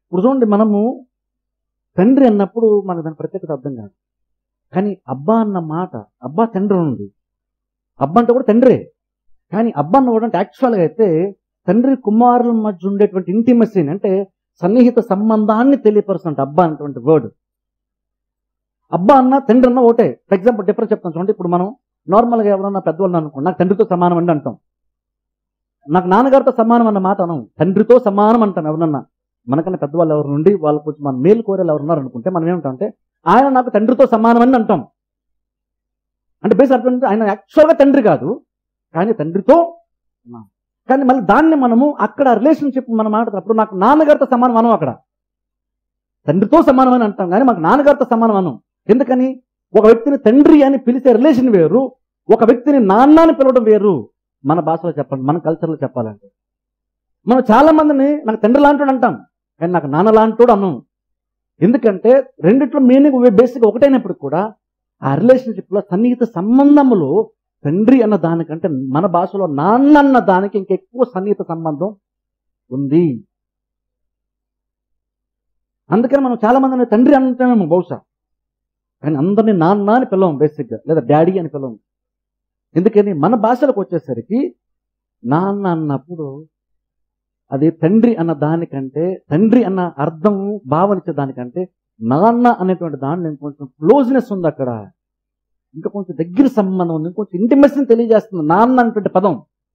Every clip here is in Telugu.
ఇప్పుడు చూడండి మనము తండ్రి అన్నప్పుడు మనకు దాని ప్రత్యేకత అర్థం కాదు కానీ అబ్బా అన్న మాట అబ్బా తండ్రి ఉంది అబ్బా అంటే కూడా తండ్రే కానీ అబ్బా అన్న కూడా అంటే యాక్చువల్గా అయితే తండ్రి కుమారుల మధ్య ఉండేటువంటి ఇంటిమసీని అంటే సన్నిహిత సంబంధాన్ని తెలియపరుస్తున్నట్టు అబ్బా అనేటువంటి వర్డ్ అబ్బా అన్న తండ్రి అన్న ఒకటే ఫర్ ఎగ్జాంపుల్ డిఫరెన్స్ చెప్తాను చూడండి ఇప్పుడు మనం నార్మల్గా ఎవరన్నా పెద్దవాళ్ళు అనుకో నాకు తండ్రితో సమానం అండి అంటాం నాకు నాన్నగారితో సమానం అన్న మాట అనం తండ్రితో సమానం అంటాం ఎవరన్నా మనకన్నా పెద్దవాళ్ళు ఎవరు నుండి వాళ్ళ కొంచెం మన మేలు కోరేలు ఎవరు ఉన్నారు అనుకుంటే మనం ఏమంటాం అంటే ఆయన నాకు తండ్రితో సమానం అని అంటాం అంటే బేస్ అర్థం ఏంటంటే ఆయన యాక్చువల్గా తండ్రి కాదు కానీ తండ్రితో సమానం. కానీ మళ్ళీ దాన్ని మనము అక్కడ రిలేషన్షిప్ మనం మాట్లాడుతున్నప్పుడు నాకు నాన్నగారితో సమానం అనం అక్కడ తండ్రితో సమానం అని అంటాం కానీ మాకు నాన్నగారితో సమానం అనం ఎందుకని ఒక వ్యక్తిని తండ్రి అని పిలిచే రిలేషన్ వేరు ఒక వ్యక్తిని నాన్న అని పిలవడం వేరు మన భాషలో చెప్పండి మన కల్చర్లో చెప్పాలంటే మనం చాలా మందిని నాకు తండ్రి లాంటోడు అంటాం కానీ నాకు నాన్న లాంటోడు అన్నాం ఎందుకంటే రెండిట్లో మీనింగ్ బేసిక్ ఒకటైనప్పుడు కూడా ఆ రిలేషన్షిప్ లో సన్నిహిత సంబంధములు తండ్రి అన్న దానికంటే మన భాషలో నాన్న అన్న దానికి ఇంకెక్కువ సన్నిహిత సంబంధం ఉంది అందుకని మనం చాలా మందిని తండ్రి అంటామేమో బహుశా కానీ అందరినీ నాన్న అని పిలవం బేసిక్గా లేదా డాడీ అని పిలవం ఎందుకని మన భాషలకు వచ్చేసరికి నాన్న అన్నప్పుడు అది తండ్రి అన్న దానికంటే తండ్రి అన్న అర్థం భావనిచ్చే దానికంటే నాన్న అనేటువంటి దానిలో ఇంకొంచెం క్లోజ్నెస్ ఉంది అక్కడ ఇంకా కొంచెం దగ్గర సంబంధం ఉంది ఇంకొంచెం ఇంటిమసీని తెలియజేస్తుంది నాన్న అనేటువంటి పదం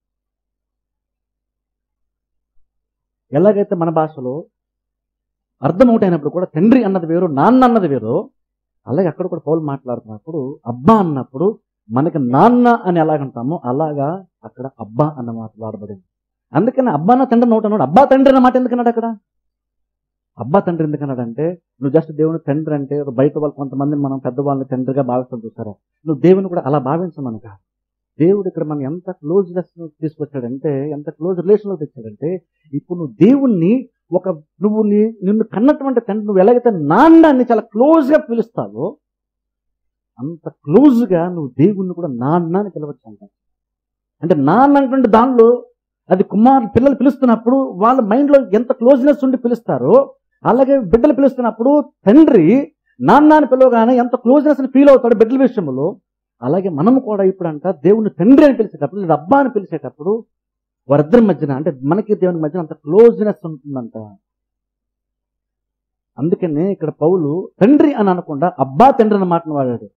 ఎలాగైతే మన భాషలో అర్థం ఒకటైనప్పుడు కూడా తండ్రి అన్నది వేరు నాన్న అన్నది వేరు అలాగే అక్కడ కూడా పౌలు మాట్లాడుతున్నప్పుడు అబ్బా అన్నప్పుడు మనకి నాన్న అని ఎలాగంటామో అలాగా అక్కడ అబ్బా అన్న మాట వాడబడింది అందుకని అబ్బా నా తండ్రి నోట అన్నాడు అబ్బా తండ్రి అన్న మాట ఎందుకన్నాడు అక్కడ అబ్బా తండ్రి ఎందుకన్నాడు అంటే నువ్వు జస్ట్ దేవుని తండ్రి అంటే బయట వాళ్ళు కొంతమందిని మనం పెద్దవాళ్ళని తండ్రిగా భావిస్తాం చూసారా నువ్వు దేవుని కూడా అలా భావించమని కాదు దేవుడు ఇక్కడ మనం ఎంత క్లోజ్నెస్ తీసుకొచ్చాడంటే ఎంత క్లోజ్ రిలేషన్లో తెచ్చాడంటే ఇప్పుడు నువ్వు దేవుణ్ణి ఒక నువ్వు నీ నిన్ను కన్నటువంటి తండ్రి నువ్వు ఎలాగైతే నాన్నని చాలా క్లోజ్గా పిలుస్తావో అంత క్లోజ్గా నువ్వు దేవుణ్ణి కూడా నాన్న అని పిలవచ్చు అంట అంటే నాన్న అనేటువంటి దానిలో అది కుమార్ పిల్లలు పిలుస్తున్నప్పుడు వాళ్ళ మైండ్లో ఎంత క్లోజ్నెస్ ఉండి పిలుస్తారో అలాగే బిడ్డలు పిలుస్తున్నప్పుడు తండ్రి నాన్న అని పిలవగానే ఎంత క్లోజ్నెస్ ఫీల్ అవుతాడు బిడ్డల విషయంలో అలాగే మనము కూడా ఇప్పుడు అంట దేవుని తండ్రి అని పిలిచేటప్పుడు లేదా అబ్బా అని పిలిచేటప్పుడు వారిద్దరి మధ్యన అంటే మనకి దేవుని మధ్యన అంత క్లోజ్నెస్ ఉంటుందంట అందుకనే ఇక్కడ పౌలు తండ్రి అని అనకుండా అబ్బా తండ్రి అన్న మాటను వాడాడు